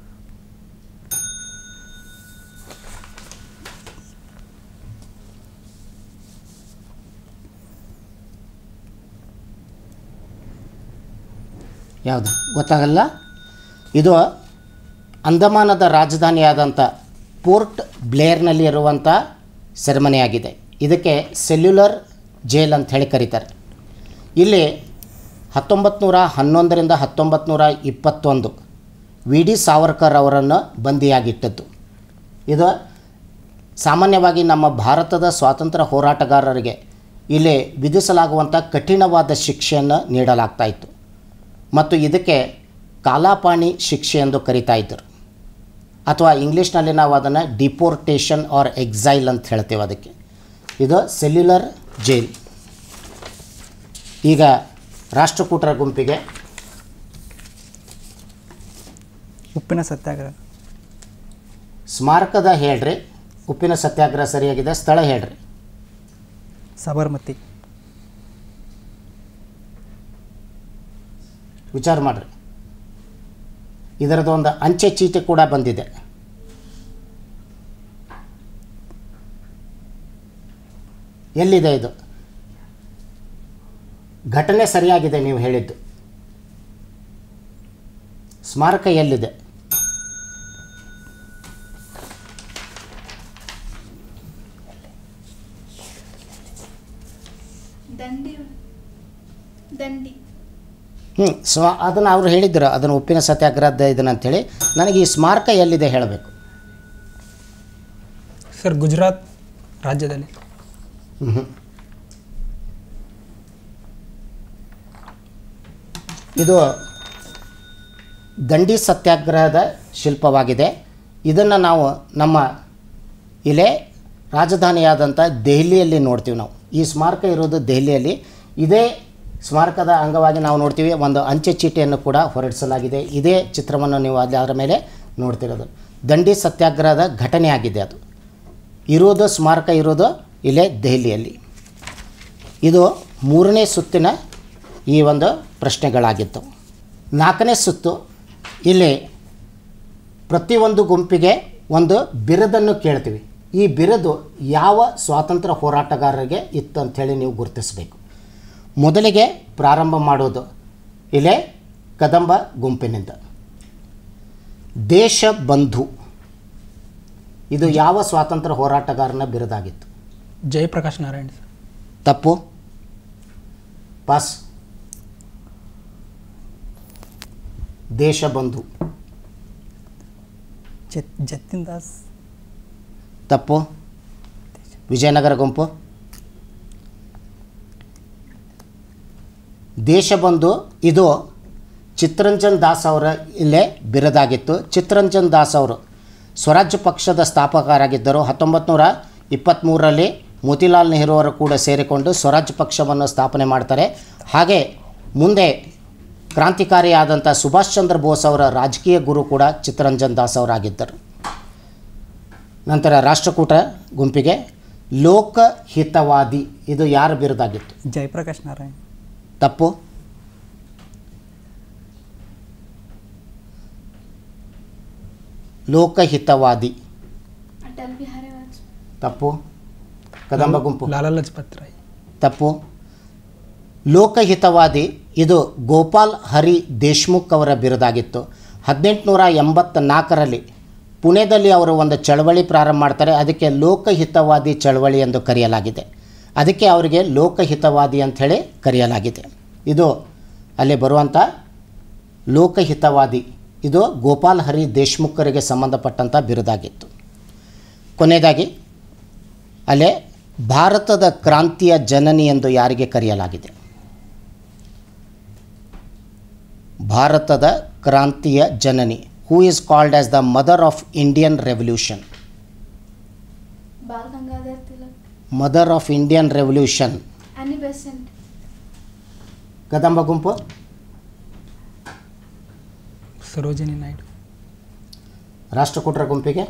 ಯಾವುದು ಗೊತ್ತಾಗಲ್ಲ ಇದು ಅಂಡಮಾನದ ರಾಜಧಾನಿಯಾದಂಥ ಪೋರ್ಟ್ ಬ್ಲೇರ್ನಲ್ಲಿ ಇರುವಂಥ ಸೆರೆಮನೆಯಾಗಿದೆ ಇದಕ್ಕೆ ಸೆಲ್ಯುಲರ್ ಜೇಲ್ ಅಂತ ಹೇಳಿ ಕರೀತಾರೆ ಇಲ್ಲಿ ಹತ್ತೊಂಬತ್ತು ನೂರ ಹನ್ನೊಂದರಿಂದ ಹತ್ತೊಂಬತ್ತು ನೂರ ಇಪ್ಪತ್ತೊಂದು ವಿ ಡಿ ಸಾವರ್ಕರ್ ಅವರನ್ನು ಬಂದಿಯಾಗಿಟ್ಟದ್ದು ಇದು ಸಾಮಾನ್ಯವಾಗಿ ನಮ್ಮ ಭಾರತದ ಸ್ವಾತಂತ್ರ್ಯ ಹೋರಾಟಗಾರರಿಗೆ ಇಲ್ಲಿ ವಿಧಿಸಲಾಗುವಂಥ ಕಠಿಣವಾದ ಶಿಕ್ಷೆಯನ್ನು ನೀಡಲಾಗ್ತಾ ಇತ್ತು ಮತ್ತು ಇದಕ್ಕೆ ಕಾಲಾಪಾಣಿ ಶಿಕ್ಷೆ ಎಂದು ಕರಿತಾ ಇದ್ದರು ಅಥವಾ ಇಂಗ್ಲೀಷ್ನಲ್ಲಿ ನಾವು ಅದನ್ನು ಡಿಪೋರ್ಟೇಷನ್ ಆರ್ ಎಕ್ಸೈಲ್ ಅಂತ ಹೇಳ್ತೇವೆ ಅದಕ್ಕೆ ಇದು ಸೆಲ್ಯುಲರ್ ಜೈಲ್ ಈಗ ರಾಷ್ಟ್ರಕೂಟರ ಗುಂಪಿಗೆ ಉಪ್ಪಿನ ಸತ್ಯಾಗ್ರಹ ಸ್ಮಾರಕದ ಹೇಳ್ರಿ ಉಪ್ಪಿನ ಸತ್ಯಾಗ್ರಹ ಸರಿಯಾಗಿದೆ ಸ್ಥಳ ಹೇಳ್ರಿ ಸಬರ್ಮತಿ ವಿಚಾರ ಮಾಡಿರಿ ಇದರದ್ದು ಒಂದು ಅಂಚೆ ಚೀಟಿ ಕೂಡ ಬಂದಿದೆ ಎಲ್ಲಿದೆ ಇದು ಘಟನೆ ಸರಿಯಾಗಿದೆ ನೀವು ಹೇಳಿದ್ದು ಸ್ಮಾರಕ ಎಲ್ಲಿದೆ ದಂಡಿ ದಂಡಿ ಹ್ಞೂ ಸ್ವ ಅದನ್ನು ಅವ್ರು ಹೇಳಿದ್ರು ಅದನ್ನು ಉಪ್ಪಿನ ಸತ್ಯಾಗ್ರಹದ ಇದನ್ನ ಅಂತೇಳಿ ನನಗೆ ಈ ಸ್ಮಾರಕ ಎಲ್ಲಿದೆ ಹೇಳಬೇಕು ಸರ್ ಗುಜರಾತ್ ರಾಜ್ಯದಲ್ಲಿ ಹ್ಞೂ ಇದು ದಂಡಿ ಸತ್ಯಾಗ್ರಹದ ಶಿಲ್ಪವಾಗಿದೆ ಇದನ್ನು ನಾವು ನಮ್ಮ ಇಲ್ಲೇ ರಾಜಧಾನಿಯಾದಂಥ ದೆಹಲಿಯಲ್ಲಿ ನೋಡ್ತೀವಿ ನಾವು ಈ ಸ್ಮಾರಕ ಇರೋದು ದೆಹಲಿಯಲ್ಲಿ ಇದೇ ಸ್ಮಾರಕದ ಅಂಗವಾಗಿ ನಾವು ನೋಡ್ತೀವಿ ಒಂದು ಅಂಚೆ ಚೀಟಿಯನ್ನು ಕೂಡ ಹೊರಡಿಸಲಾಗಿದೆ ಇದೇ ಚಿತ್ರವನ್ನು ನೀವು ಅಲ್ಲಿ ಅದರ ಮೇಲೆ ನೋಡ್ತಿರೋದು ದಂಡಿ ಸತ್ಯಾಗ್ರಹದ ಘಟನೆ ಆಗಿದೆ ಅದು ಇರೋದು ಸ್ಮಾರಕ ಇರೋದು ಇಲ್ಲೇ ದೆಹಲಿಯಲ್ಲಿ ಇದು ಮೂರನೇ ಸುತ್ತಿನ ಈ ಒಂದು ಪ್ರಶ್ನೆಗಳಾಗಿತ್ತು ನಾಲ್ಕನೇ ಸುತ್ತು ಇಲ್ಲಿ ಪ್ರತಿಯೊಂದು ಗುಂಪಿಗೆ ಒಂದು ಬಿರುದನ್ನು ಕೇಳ್ತೀವಿ ಈ ಬಿರುದು ಯಾವ ಸ್ವಾತಂತ್ರ್ಯ ಹೋರಾಟಗಾರರಿಗೆ ಇತ್ತು ಅಂಥೇಳಿ ನೀವು ಗುರುತಿಸಬೇಕು ಮೊದಲಿಗೆ ಪ್ರಾರಂಭ ಮಾಡೋದು ಇಲ್ಲೇ ಕದಂಬ ಗುಂಪಿನಿಂದ ದೇಶ ಬಂಧು ಇದು ಯಾವ ಸ್ವಾತಂತ್ರ್ಯ ಹೋರಾಟಗಾರನ ಬಿರುದಾಗಿತ್ತು ಜಯಪ್ರಕಾಶ್ ನಾರಾಯಣ್ ಸರ್ ತಪ್ಪು ಪಾಸ್ ದೇಶಬಂಧು ಜತ್ ಜತಿನ್ ದಾಸ್ ತಪ್ಪು ವಿಜಯನಗರ ಗುಂಪು ದೇಶಬಂಧು ಇದು ಚಿತ್ತರಂಜನ್ ದಾಸ್ ಅವರ ಇಲ್ಲೇ ಬಿರುದಾಗಿತ್ತು ಚಿತ್ತರಂಜನ್ ದಾಸ್ ಅವರು ಸ್ವರಾಜ್ಯ ಪಕ್ಷದ ಸ್ಥಾಪಕರಾಗಿದ್ದರು ಹತ್ತೊಂಬತ್ತು ನೂರ ಇಪ್ಪತ್ತ್ಮೂರರಲ್ಲಿ ಮೋತಿಲಾಲ್ ನೆಹರು ಅವರು ಕೂಡ ಸೇರಿಕೊಂಡು ಸ್ವರಾಜ್ಯ ಪಕ್ಷವನ್ನು ಸ್ಥಾಪನೆ ಮಾಡ್ತಾರೆ ಹಾಗೆ ಮುಂದೆ ಕ್ರಾಂತಿಕಾರಿಯಾದಂಥ ಸುಭಾಷ್ ಚಂದ್ರ ಬೋಸ್ ಅವರ ರಾಜಕೀಯ ಗುರು ಕೂಡ ಚಿತ್ತರಂಜನ್ ದಾಸ್ ಅವರಾಗಿದ್ದರು ನಂತರ ರಾಷ್ಟ್ರಕೂಟ ಗುಂಪಿಗೆ ಲೋಕಹಿತವಾದಿ ಇದು ಯಾರ ಬಿರುದಾಗಿತ್ತು ಜಯಪ್ರಕಾಶ್ ನಾರಾಯಣ್ ತಪ್ಪು ಲೋಕಹಿತವಾದಿ ಅಟಲ್ ಬಿಹಾರಿ ವಾಜಪೇಯಿ ತಪ್ಪು ಕದಂಬ ಗುಂಪು ಲಾಲಾ ಲಜಪತ್ ರಾಯ್ ತಪ್ಪು ಲೋಕಹಿತವಾದಿ ಇದು ಗೋಪಾಲ್ ಹರಿ ದೇಶ್ಮುಖ್ ಅವರ ಬಿರುದಾಗಿತ್ತು ಹದಿನೆಂಟುನೂರ ಎಂಬತ್ತ್ನಾಲ್ಕರಲ್ಲಿ ಪುಣೆದಲ್ಲಿ ಅವರು ಒಂದು ಚಳವಳಿ ಪ್ರಾರಂಭ ಮಾಡ್ತಾರೆ ಅದಕ್ಕೆ ಲೋಕಹಿತವಾದಿ ಚಳವಳಿ ಎಂದು ಕರೆಯಲಾಗಿದೆ ಅದಕ್ಕೆ ಅವರಿಗೆ ಲೋಕಹಿತವಾದಿ ಅಂಥೇಳಿ ಕರೆಯಲಾಗಿದೆ ಇದು ಅಲ್ಲಿ ಬರುವಂಥ ಲೋಕಹಿತವಾದಿ ಇದು ಗೋಪಾಲ್ ಹರಿ ದೇಶ್ಮುಖರಿಗೆ ಸಂಬಂಧಪಟ್ಟಂಥ ಬಿರುದಾಗಿತ್ತು ಕೊನೆಯದಾಗಿ ಅಲ್ಲೇ ಭಾರತದ ಕ್ರಾಂತಿಯ ಜನನಿ ಎಂದು ಯಾರಿಗೆ ಕರೆಯಲಾಗಿದೆ ಭಾರತದ ಕ್ರಾಂತಿಯ ಜನನಿ who is called as the mother of Indian revolution Bal Gangadhar Tilak mother of Indian revolution Annie Besant Kadamba ಗುಂಪು ಸರೋಜಿನಿ ನಾಯ್ಡು ರಾಷ್ಟ್ರಕೂಟರ ಗುಂಪಿಗೆ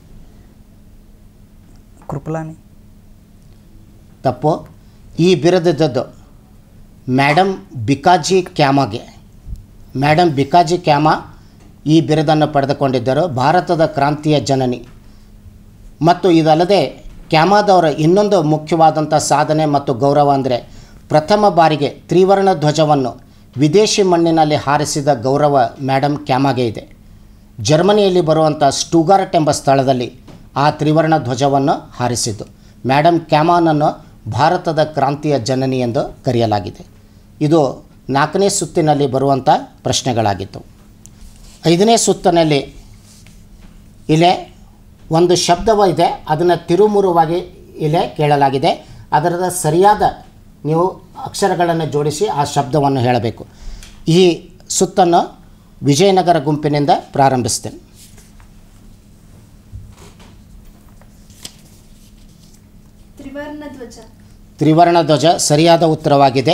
ಕೃಪಲಾನಿ ತಪ್ಪು ಈ ಬಿರುದಿದ್ದದ್ದು ಮೇಡಮ್ ಬಿಕಾಜಿ ಕ್ಯಾಮಗೆ ಮೇಡಮ್ ಬಿಕಾಜಿ ಕ್ಯಾಮ ಈ ಬಿರುದನ್ನು ಪಡೆದುಕೊಂಡಿದ್ದರು ಭಾರತದ ಕ್ರಾಂತಿಯ ಜನನಿ ಮತ್ತು ಇದಲ್ಲದೆ ಕ್ಯಾಮಾದವರ ಇನ್ನೊಂದು ಮುಖ್ಯವಾದಂಥ ಸಾಧನೆ ಮತ್ತು ಗೌರವ ಅಂದರೆ ಪ್ರಥಮ ಬಾರಿಗೆ ತ್ರಿವರ್ಣ ಧ್ವಜವನ್ನು ವಿದೇಶಿ ಮಣ್ಣಿನಲ್ಲಿ ಹಾರಿಸಿದ ಗೌರವ ಮೇಡಮ್ ಕ್ಯಾಮಾಗೆ ಇದೆ ಜರ್ಮನಿಯಲ್ಲಿ ಬರುವಂಥ ಸ್ಟುಗಾರ್ಟ್ ಎಂಬ ಸ್ಥಳದಲ್ಲಿ ಆ ತ್ರಿವರ್ಣ ಧ್ವಜವನ್ನು ಹಾರಿಸಿದ್ದು ಮೇಡಮ್ ಕ್ಯಾಮಾನನ್ನು ಭಾರತದ ಕ್ರಾಂತಿಯ ಜನನಿ ಎಂದು ಕರೆಯಲಾಗಿದೆ ಇದು ನಾಲ್ಕನೇ ಸುತ್ತಿನಲ್ಲಿ ಬರುವಂಥ ಪ್ರಶ್ನೆಗಳಾಗಿತ್ತು ಐದನೇ ಸುತ್ತಿನಲ್ಲಿ ಇಲ್ಲೇ ಒಂದು ಶಬ್ದವ ಇದೆ ಅದನ್ನು ತಿರುಮುರುವಾಗಿ ಇಲ್ಲೇ ಕೇಳಲಾಗಿದೆ ಅದರದ ಸರಿಯಾದ ನೀವು ಅಕ್ಷರಗಳನ್ನು ಜೋಡಿಸಿ ಆ ಶಬ್ದವನ್ನು ಹೇಳಬೇಕು ಈ ಸುತ್ತನ್ನು ವಿಜಯನಗರ ಗುಂಪಿನಿಂದ ಪ್ರಾರಂಭಿಸ್ತೇನೆ ತ್ರಿವರ್ಣ ಧ್ವಜ ತ್ರಿವರ್ಣ ಧ್ವಜ ಸರಿಯಾದ ಉತ್ತರವಾಗಿದೆ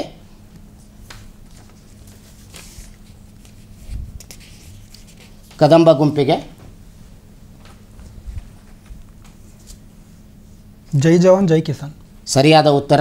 ಕದಂಬ ಗುಂಪಿಗೆ ಜೈ ಜವಾನ್ ಜೈ ಕಿಸಾನ್ ಸರಿಯಾದ ಉತ್ತರ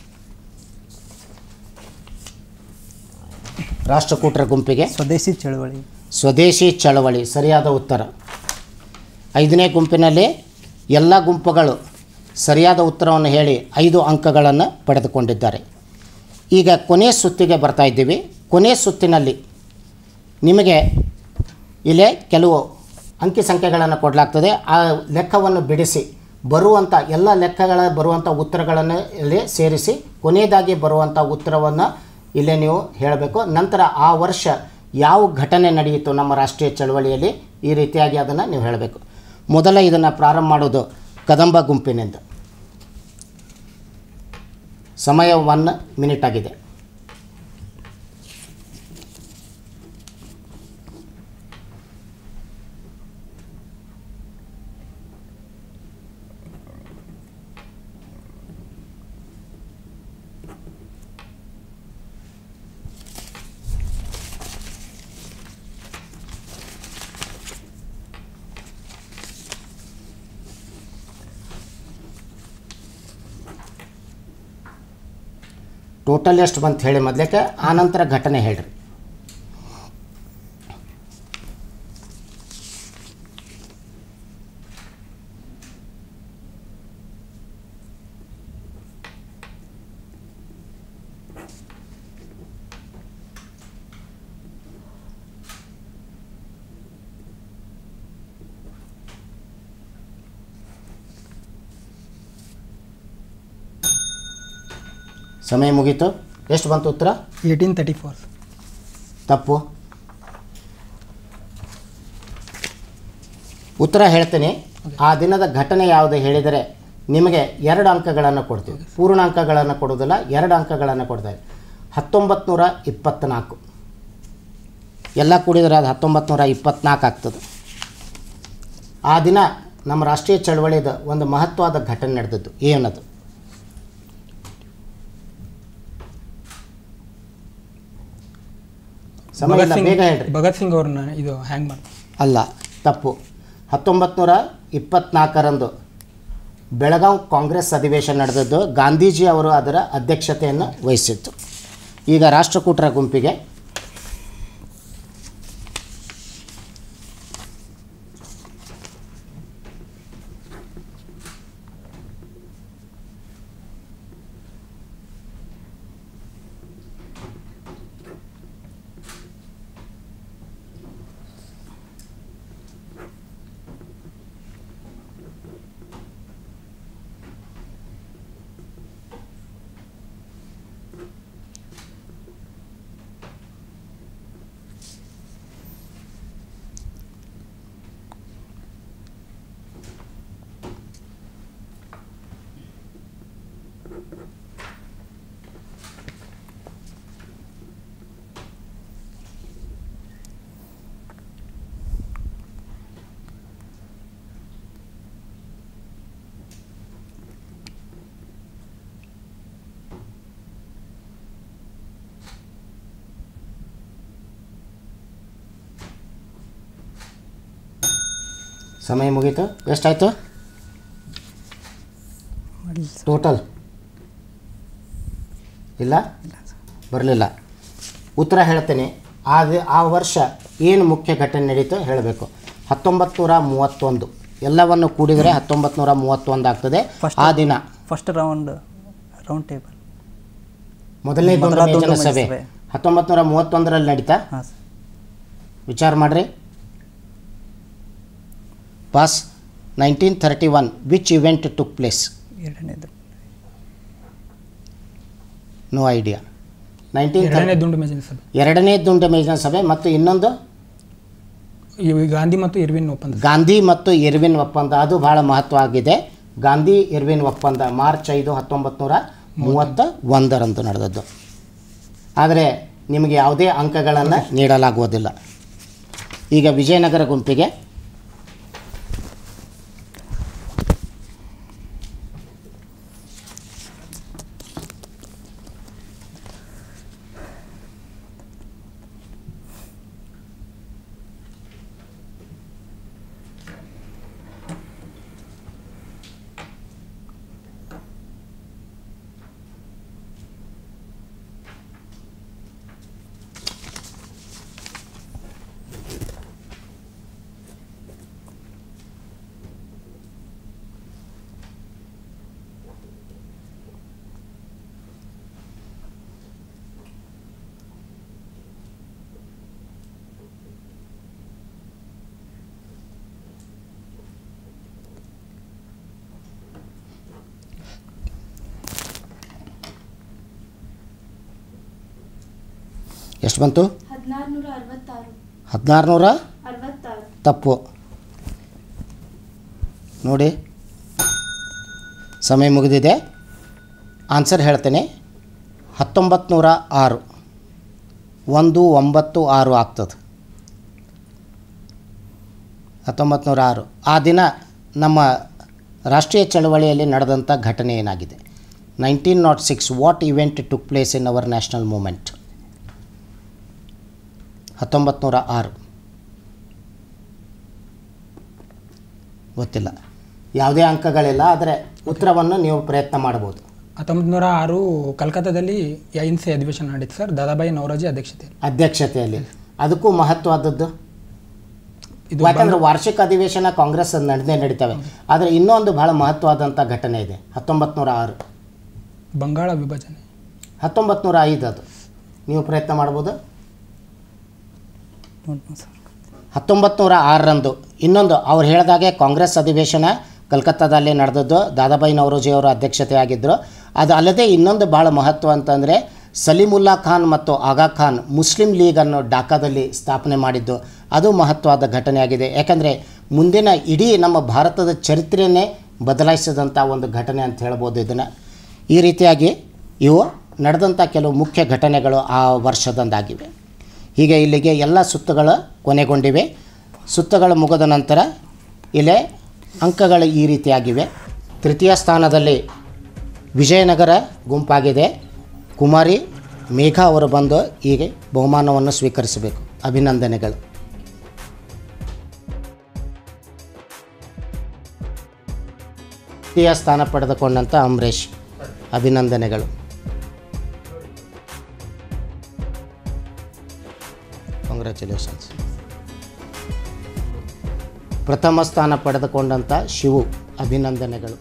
ರಾಷ್ಟ್ರಕೂಟರ ಗುಂಪಿಗೆ ಸ್ವದೇಶಿ ಚಳವಳಿ ಸ್ವದೇಶಿ ಚಳವಳಿ ಸರಿಯಾದ ಉತ್ತರ ಐದನೇ ಗುಂಪಿನಲ್ಲಿ ಎಲ್ಲ ಗುಂಪುಗಳು ಸರಿಯಾದ ಉತ್ತರವನ್ನು ಹೇಳಿ ಐದು ಅಂಕಗಳನ್ನು ಪಡೆದುಕೊಂಡಿದ್ದಾರೆ ಈಗ ಕೊನೆಯ ಸುತ್ತಿಗೆ ಬರ್ತಾ ಇದ್ದೀವಿ ಕೊನೆಯ ಸುತ್ತಿನಲ್ಲಿ ನಿಮಗೆ ಇಲ್ಲೇ ಕೆಲವು ಅಂಕಿ ಸಂಖ್ಯೆಗಳನ್ನು ಕೊಡಲಾಗ್ತದೆ ಆ ಲೆಕ್ಕವನ್ನು ಬಿಡಿಸಿ ಬರುವಂಥ ಎಲ್ಲ ಲೆಕ್ಕಗಳ ಬರುವಂಥ ಉತ್ತರಗಳನ್ನು ಇಲ್ಲಿ ಸೇರಿಸಿ ಕೊನೆಯದಾಗಿ ಬರುವಂಥ ಉತ್ತರವನ್ನು ಇಲ್ಲೇ ನೀವು ಹೇಳಬೇಕು ನಂತರ ಆ ವರ್ಷ ಯಾವ ಘಟನೆ ನಡೆಯಿತು ನಮ್ಮ ರಾಷ್ಟ್ರೀಯ ಚಳವಳಿಯಲ್ಲಿ ಈ ರೀತಿಯಾಗಿ ಅದನ್ನು ನೀವು ಹೇಳಬೇಕು ಮೊದಲ ಇದನ್ನು ಪ್ರಾರಂಭ ಮಾಡೋದು ಕದಂಬ ಗುಂಪಿನಿಂದ ಸಮಯ ಒನ್ ಮಿನಿಟ್ ಆಗಿದೆ ಟೋಟಲ್ ಎಷ್ಟು ಬಂತು ಹೇಳಿ ಮೊದಲೇಕೆ ಆನಂತರ ಘಟನೆ ಹೇಳ್ರಿ ಸಮಯ ಮುಗೀತು ಎಷ್ಟು ಬಂತು ಉತ್ತರ ಏಯ್ಟೀನ್ ತರ್ಟಿ ಫೋರ್ ತಪ್ಪು ಉತ್ತರ ಹೇಳ್ತೀನಿ ಆ ದಿನದ ಘಟನೆ ಯಾವುದು ಹೇಳಿದರೆ ನಿಮಗೆ ಎರಡು ಅಂಕಗಳನ್ನು ಕೊಡ್ತೀವಿ ಪೂರ್ಣ ಅಂಕಗಳನ್ನು ಕೊಡೋದಿಲ್ಲ ಎರಡು ಅಂಕಗಳನ್ನು ಕೊಡ್ತೇವೆ ಹತ್ತೊಂಬತ್ತು ನೂರ ಇಪ್ಪತ್ತ್ನಾಲ್ಕು ಎಲ್ಲ ಕೂಡಿದರೆ ಅದು ಹತ್ತೊಂಬತ್ತು ನೂರ ಇಪ್ಪತ್ತ್ನಾಲ್ಕು ಆಗ್ತದೆ ಆ ದಿನ ನಮ್ಮ ರಾಷ್ಟ್ರೀಯ ಚಳವಳಿದ ಒಂದು ಮಹತ್ವದ ಘಟನೆ ನಡೆದದ್ದು ಏನದು ಸಮಯ ಭಗತ್ ಇಲ್ಲ, ಸಿಂಗ್ ಬೇಗ ಹೇಳ್ರಿ ಭಗತ್ ಸಿಂಗ್ ಅವ್ರನ್ನ ಇದು ಹ್ಯಾಂಗ್ ಮಾಡಿ ಅಲ್ಲ ತಪ್ಪು ಹತ್ತೊಂಬತ್ತು ನೂರ ಇಪ್ಪತ್ನಾಲ್ಕರಂದು ಬೆಳಗಾವಿ ಕಾಂಗ್ರೆಸ್ ಅಧಿವೇಶನ ನಡೆದದ್ದು ಗಾಂಧೀಜಿ ಅವರು ಅದರ ಅಧ್ಯಕ್ಷತೆಯನ್ನು ವಹಿಸಿತ್ತು ಈಗ ರಾಷ್ಟ್ರಕೂಟರ ಗುಂಪಿಗೆ ಸಮಯ ಮುಗೀತು ಎಷ್ಟಾಯಿತು ಟೋಟಲ್ ಇಲ್ಲ ಬರಲಿಲ್ಲ ಉತ್ತರ ಹೇಳ್ತೀನಿ ಆ ದಿ- ಆ ವರ್ಷ ಏನು ಮುಖ್ಯ ಘಟನೆ ನಡೀತು ಹೇಳಬೇಕು ಹತ್ತೊಂಬತ್ತು ನೂರ ಮೂವತ್ತೊಂದು ಎಲ್ಲವನ್ನು ಕೂಡಿದರೆ ಹತ್ತೊಂಬತ್ತು ನೂರ ಮೂವತ್ತೊಂದು ಆಗ್ತದೆ First- ಆ ದಿನ ಫಸ್ಟ್ ರೌಂಡ್ ರೌಂಡ್ ಟೇಬಲ್ ಮೊದಲನೇ ಮೊದಲ ದುಂಡು ಮೇಜಿನ ದುಂಡು ಸಭೆ ಸಭೆ. ಹತ್ತೊಂಬತ್ತು ನೂರ ಮೂವತ್ತೊಂದರಲ್ಲಿ ನಡೀತಾ ಹಾಂ ಸರ್ ವಿಚಾರ ಮಾಡಿರಿ pass nineteen thirty one which event took place ಎರಡನೇದು ನೋ ಐಡಿಯಾ ನೈನ್ಟೀನ್ ಎರಡನೇ ದುಂಡು ಮೇಜಿನ ಸಭೆ ಎರಡನೇ ದುಂಡು ಮೇಜಿನ ಸಭೆ ಮತ್ತು ಇನ್ನೊಂದು ಇವು ಗಾಂಧಿ ಮತ್ತು ಇರ್ವಿನ್ ಒಪ್ಪಂದ ಗಾಂಧಿ ಮತ್ತು ಇರ್ವಿನ್ ಒಪ್ಪಂದ ಅದು ಬಹಳ ಮಹತ್ವ ಆಗಿದೆ ಗಾಂಧಿ ಇರ್ವಿನ್ ಒಪ್ಪಂದ ಮಾರ್ಚ್ ಐದು ಹತ್ತೊಂಬತ್ತು ನೂರ ಮೂವತ್ತ ಒಂದರಂದು ನಡೆದದ್ದು ಆದರೆ ನಿಮಗೆ ಯಾವುದೇ ಅಂಕಗಳನ್ನು ನೀಡಲಾಗುವುದಿಲ್ಲ ಈಗ ವಿಜಯನಗರ ಗುಂಪಿಗೆ ಎಷ್ಟು ಬಂತು ಹದಿನಾರು ನೂರ ಅರವತ್ತಾರು ಹದಿನಾರು ನೂರ ಅರವತ್ತಾರು ತಪ್ಪು ನೋಡಿ ಸಮಯ ಮುಗಿದಿದೆ ಆನ್ಸರ್ ಹೇಳ್ತೇನೆ ಹತ್ತೊಂಬತ್ತು ನೂರ ಆರು ಒಂದು ಒಂಬತ್ತು ಆರು ಆಗ್ತದೆ ಹತ್ತೊಂಬತ್ತು ನೂರ ಆರು ಆ ದಿನ ನಮ್ಮ ರಾಷ್ಟ್ರೀಯ ಚಳವಳಿಯಲ್ಲಿ ನಡೆದಂಥ ಘಟನೆ ಏನಾಗಿದೆ nineteen naught six what event took place in our national movement ಹತ್ತೊಂಬತ್ತು ನೂರ ಆರು ಗೊತ್ತಿಲ್ಲ ಯಾವುದೇ ಅಂಕಗಳಿಲ್ಲ ಆದರೆ ಉತ್ತರವನ್ನು ನೀವು ಪ್ರಯತ್ನ ಮಾಡ್ಬೋದು ಹತ್ತೊಂಬತ್ತು ನೂರ ಆರು ಕಲ್ಕತ್ತಾದಲ್ಲಿ ಐನ್ಸಿ ಅಧಿವೇಶನ ನಡೀತು ಸರ್ ದಾದಾಬಾಯಿ ನವರೋಜಿ ಅಧ್ಯಕ್ಷತೆಯಲ್ಲಿ ಅಧ್ಯಕ್ಷತೆಯಲ್ಲಿ ಅದಕ್ಕೂ ಮಹತ್ವವಾದದ್ದು ಇದು ಯಾಕಂದ್ರೆ ವಾರ್ಷಿಕ ಅಧಿವೇಶನ ಕಾಂಗ್ರೆಸ್ ನಡೆದೇ ನಡೀತವೆ ಆದರೆ ಇನ್ನೊಂದು ಬಹಳ ಮಹತ್ವವಾದಂಥ ಘಟನೆ ಇದೆ ಹತ್ತೊಂಬತ್ತು ನೂರ ಆರು ಬಂಗಾಳ ವಿಭಜನೆ ಹತ್ತೊಂಬತ್ತು ನೂರ ಐದು ಅದು ನೀವು ಪ್ರಯತ್ನ ಮಾಡ್ಬೋದು ನೋಡ್ಬೋದು ಸರ್ ಹತ್ತೊಂಬತ್ತು ನೂರ ಆರರಂದು ಇನ್ನೊಂದು ಅವ್ರು ಹೇಳಿದಾಗೆ ಕಾಂಗ್ರೆಸ್ ಅಧಿವೇಶನ ಕಲ್ಕತ್ತಾದಲ್ಲಿ ನಡೆದದ್ದು ದಾದಾಬಾಯಿ ನವರೋಜಿ ಅವರ ಅಧ್ಯಕ್ಷತೆ ಆಗಿದ್ದರು ಅದು ಅಲ್ಲದೆ ಇನ್ನೊಂದು ಭಾಳ ಮಹತ್ವ ಅಂತಂದರೆ ಸಲೀಮುಲ್ಲಾ ಖಾನ್ ಮತ್ತು ಆಗಾ ಖಾನ್ ಮುಸ್ಲಿಂ ಲೀಗನ್ನು ಢಾಕಾದಲ್ಲಿ ಸ್ಥಾಪನೆ ಮಾಡಿದ್ದು ಅದು ಮಹತ್ವದ ಘಟನೆಯಾಗಿದೆ ಯಾಕಂದರೆ ಮುಂದಿನ ಇಡೀ ನಮ್ಮ ಭಾರತದ ಚರಿತ್ರೆಯನ್ನೇ ಬದಲಾಯಿಸಿದಂಥ ಒಂದು ಘಟನೆ ಅಂತ ಹೇಳ್ಬೋದು ಇದನ್ನು ಈ ರೀತಿಯಾಗಿ ಇವು ನಡೆದಂಥ ಕೆಲವು ಮುಖ್ಯ ಘಟನೆಗಳು ಆ ವರ್ಷದಂದಾಗಿವೆ ಹೀಗೆ ಇಲ್ಲಿಗೆ ಎಲ್ಲ ಸುತ್ತುಗಳು ಕೊನೆಗೊಂಡಿವೆ ಸುತ್ತುಗಳು ಮುಗಿದ ನಂತರ ಇಲ್ಲೇ ಅಂಕಗಳು ಈ ರೀತಿಯಾಗಿವೆ ತೃತೀಯ ಸ್ಥಾನದಲ್ಲಿ ವಿಜಯನಗರ ಗುಂಪಾಗಿದೆ ಕುಮಾರಿ ಮೇಘಾ ಅವರು ಬಂದು ಹೀಗೆ ಬಹುಮಾನವನ್ನು ಸ್ವೀಕರಿಸಬೇಕು ಅಭಿನಂದನೆಗಳು ತೃತೀಯ ಸ್ಥಾನ ಪಡೆದುಕೊಂಡಂಥ ಅಂಬರೀಷ್ ಅಭಿನಂದನೆಗಳು ಕಾಂಗ್ರ್ಯಾಚುಲೇಷನ್ಸ್ ಪ್ರಥಮ ಸ್ಥಾನ ಪಡೆದುಕೊಂಡಂಥ ಶಿವು ಅಭಿನಂದನೆಗಳು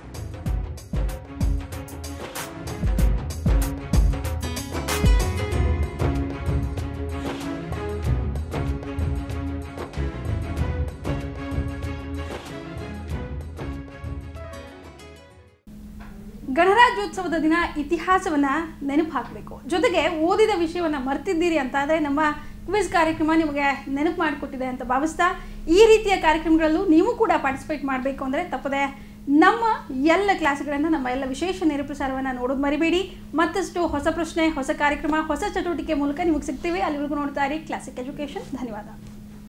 ಗಣರಾಜ್ಯೋತ್ಸವದ ದಿನ ಇತಿಹಾಸವನ್ನ ನೆನಪು ಹಾಕಬೇಕು ಜೊತೆಗೆ ಓದಿದ ವಿಷಯವನ್ನ ಮರ್ತಿದ್ದೀರಿ ಅಂತ ಆದರೆ ನಮ್ಮ ಕ್ವಿಜ್ ಕಾರ್ಯಕ್ರಮ ನಿಮಗೆ ನೆನಪು ಮಾಡಿಕೊಟ್ಟಿದೆ ಅಂತ ಭಾವಿಸ್ತಾ ಈ ರೀತಿಯ ಕಾರ್ಯಕ್ರಮಗಳಲ್ಲೂ ನೀವು ಕೂಡ ಪಾರ್ಟಿಸಿಪೇಟ್ ಮಾಡಬೇಕು ಅಂದರೆ ತಪ್ಪದೆ ನಮ್ಮ ಎಲ್ಲ ಕ್ಲಾಸ್ಗಳನ್ನು ನಮ್ಮ ಎಲ್ಲ ವಿಶೇಷ ನೇರಪ್ರಸಾರವನ್ನು ನೋಡೋದು ಮರಿಬೇಡಿ ಮತ್ತಷ್ಟು ಹೊಸ ಪ್ರಶ್ನೆ ಹೊಸ ಕಾರ್ಯಕ್ರಮ ಹೊಸ ಚಟುವಟಿಕೆ ಮೂಲಕ ನಿಮಗೆ ಸಿಗ್ತೀವಿ ಅಲ್ಲಿವರೆಗೂ ನೋಡ್ತಾ ಇರಿ ಕ್ಲಾಸಿಕ್ ಎಜುಕೇಷನ್ ಧನ್ಯವಾದ